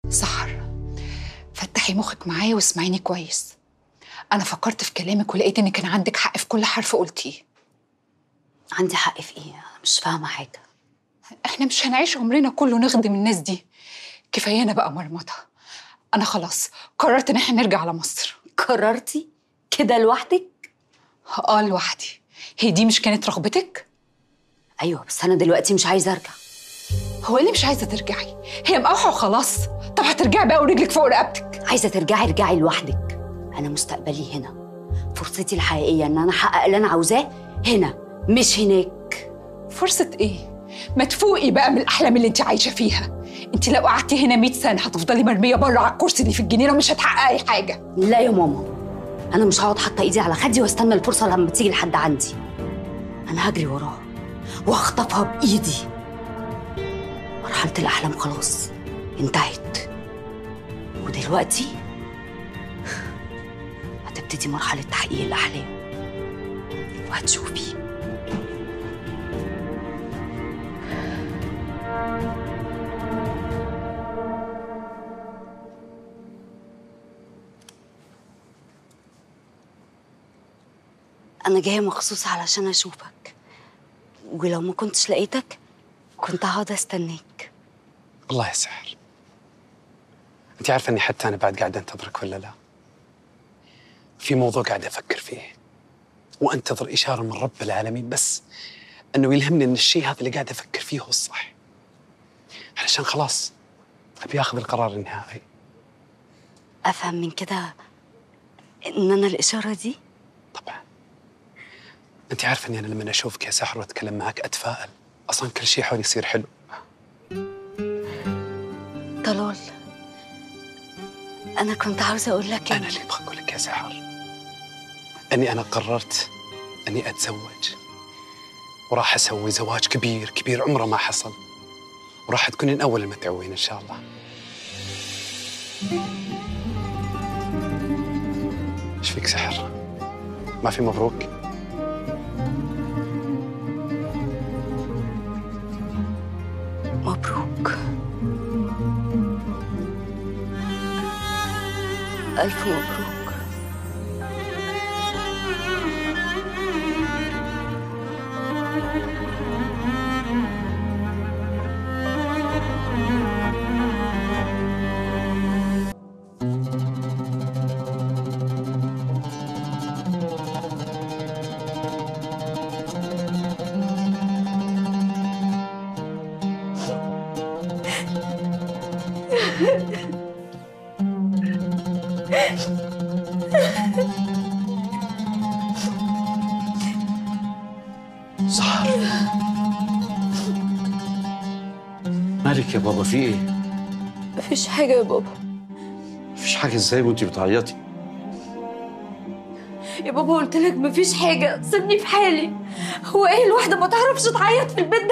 سحر فتحي مخك معايا واسمعيني كويس انا فكرت في كلامك ولقيت ان كان عندك حق في كل حرف قلتيه عندي حق في ايه انا مش فاهمه حاجه احنا مش هنعيش عمرنا كله نخدم الناس دي كفايانا بقى مرمطه انا خلاص قررت ان احنا نرجع على مصر قررتي كده لوحدك اه لوحدي هي دي مش كانت رغبتك ايوه بس انا دلوقتي مش عايزه ارجع هو إيه اللي مش عايزه ترجعي هي مقاوحه وخلاص طب هترجعي بقى ورجلك فوق رقبتك عايزه ترجعي ارجعي لوحدك انا مستقبلي هنا فرصتي الحقيقيه ان انا احقق اللي انا عاوزاه هنا مش هناك فرصه ايه ما تفوقي بقى من الاحلام اللي انت عايشه فيها انت لو قعدتي هنا 100 سنه هتفضلي مرميه بره على الكرسي اللي في الجنينه ومش هتحققي حاجه لا يا ماما انا مش هقعد حاطه ايدي على خدي واستنى الفرصه لما تيجي لحد عندي انا هجري وراها واخطفها بايدي مرحله الاحلام خلاص انتهت ودلوقتي هتبتدي مرحله تحقيق الاحلام وهتشوفي أنا جاية مخصوص علشان أشوفك ولو ما كنتش لقيتك كنت هقعد أستناك الله يسهل انت عارفه اني حتى انا بعد قاعد انتظرك ولا لا في موضوع قاعد افكر فيه وانتظر اشاره من رب العالمين بس انه يلهمني ان الشيء هذا اللي قاعد افكر فيه هو الصح علشان خلاص ابي اخذ القرار النهائي أفهم من كده إن أنا الإشارة دي طبعا انت عارفه اني انا لما اشوفك يا سحر واتكلم معك اتفائل اصلا كل شيء حولي يصير حلو طلال أنا كنت عاوزة أقول لك انا اللي ابغى اقول لك يا سحر اني انا قررت اني اتزوج وراح اسوي زواج كبير كبير عمره ما حصل وراح تكونين اول المدعوين ان شاء الله ايش فيك سحر ما في مبروك مبروك ألف مبروك سحر مالك يا بابا في ايه؟ مفيش حاجة يا بابا مفيش حاجة ازاي وانتي بتعيطي؟ يا بابا قلت لك مفيش حاجة سيبني في حالي هو ايه الواحدة ما تعرفش تعيط في البيت